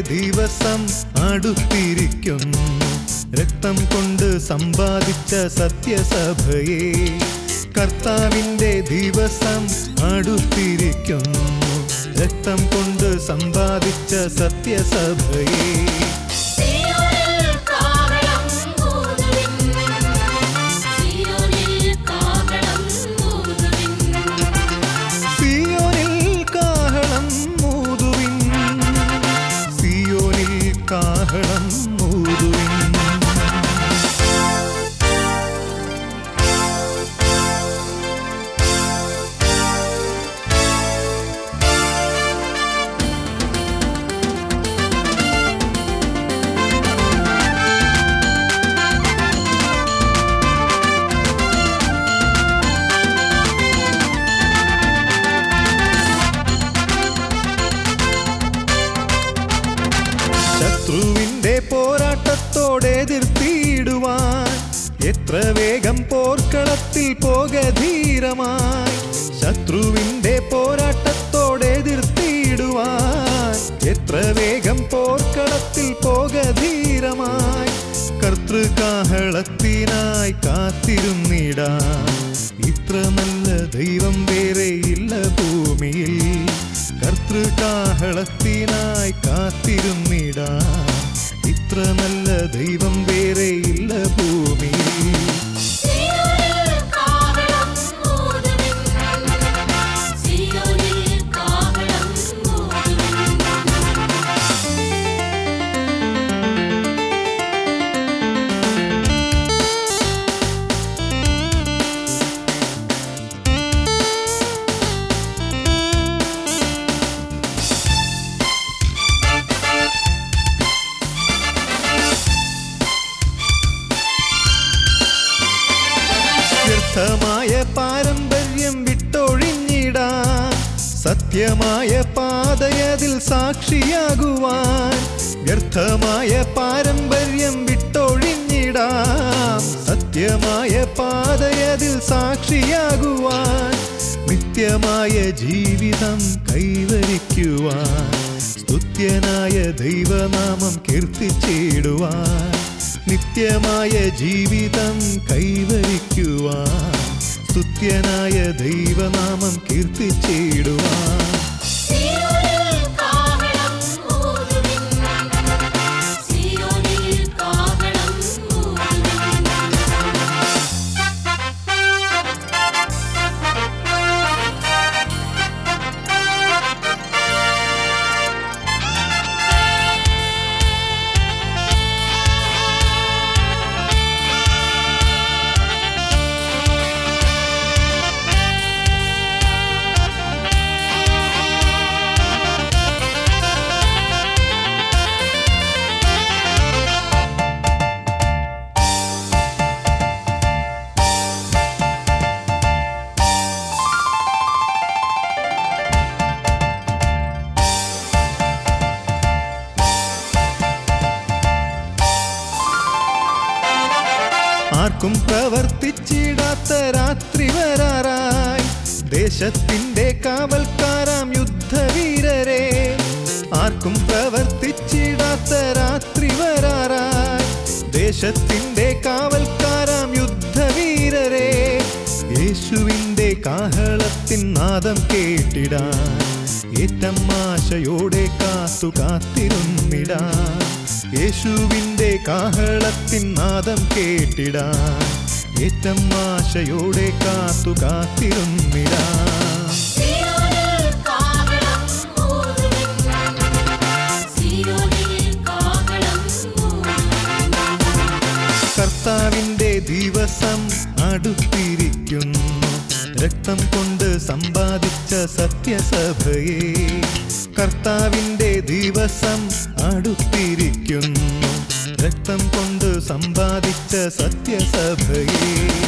ദിവസം അടുത്തിരിക്കുന്നു രക്തം കൊണ്ട് സമ്പാദിച്ച സത്യസഭയെ കർത്താവിൻ്റെ ദിവസം അടുത്തിരിക്കുന്നു രക്തം കൊണ്ട് സമ്പാദിച്ച സത്യസഭയെ സിയോനിൽ കാഹളം ഊതുവിൻ സിയോനിൽ കാഹളം ഊതുവിൻ സിയോനിൽ കാഹളം മൂതുവിൻ സിയോനിൽ കാഹളം മൂതുവിൻ ശത്രുവിന്റെ പോരാട്ടത്തോടെ എതിർത്തിയിടുവാൻ എത്ര വേഗം പോർക്കളത്തിൽ പോക ധീരമായി ശത്രുവിന്റെ പോരാട്ടത്തോടെ എതിർത്തിയിടുവാൻ എത്ര വേഗം പോർക്കളത്തിൽ പോക ധീരമായി കർത്തൃകാഹളത്തിനായി കാത്തിരുന്നിടാൻ ഇത്ര നല്ല ദൈവം വേറെയില്ല ഭൂമിയിൽ കർത്തൃകാഹളത്തിനായി കാത്തിരുന്നിടാൻ ഇത്ര നല്ല ദൈവം വേറെയില്ല ഭൂമിയിൽ സിയോനിൽ കാഹളം ഊതുവിൻ സിയോനിൽ കാഹളം ഊതുവിൻ വ്യർത്ഥമായ പാരമ്പര്യം വിട്ടൊഴിഞ്ഞിടാൻ സത്യമായ പാതയതിൽ സാക്ഷിയാകുവാൻ വ്യർത്ഥമായ പാരമ്പര്യം വിട്ടൊഴിഞ്ഞിടാം സത്യമായ പാതയതിൽ സാക്ഷിയാകുവാൻ നിത്യമായ ജീവിതം കൈവരിക്കുവാൻ സ്തുത്യനായ ദൈവനാമം കീർത്തിച്ചിടുവാൻ നിത്യമായ ജീവിതം കൈവരിക്കുവാൻ സ്തുത്യനായ ദൈവനാമം കീർത്തിച്ചിടുവാൻ സിയോനിൽ കാഹളം ഊതുവിൻ സിയോനിൽ കാഹളം ഊതുവിൻ ആർക്കും പ്രവർത്തിച്ചിടാത്ത രാത്രി വരാറായി ദേശത്തിന്റെ കാവൽക്കാരാം യുദ്ധവീരരെ ആർക്കും പ്രവർത്തിച്ചിടാത്ത രാത്രി വരാറായി ദേശത്തിന്റെ കാവൽക്കാരാം യുദ്ധവീരരെ യേശുവിന്റെ കാഹളത്തിൻ നാദം കേട്ടിടാൻ ഏറ്റമാശയോടെ കാത്തു കാത്തിരുന്നിടാൻ യേശുവിന്റെ കാഹളത്തിൻ നാദം കേട്ടിടാൻ ഏറ്റം ആശയോടെ കാത്തു കാത്തിരുന്നിടാൻ സിയോനിൽ കാഹളം ഊതുവിൻ സിയോനിൽ കാഹളം ഊതുവിൻ കർത്താവിന്റെ ദിവസം അടുത്തിരിക്കുന്നു രക്തം കൊണ്ട് സമ്പാദിച്ച സത്യസഭയെ കർത്താവിന്റെ ദിവസം അടുത്തിരിക്കുന്നു രക്തം കൊണ്ട് സമ്പാദിച്ച സത്യസഭയെ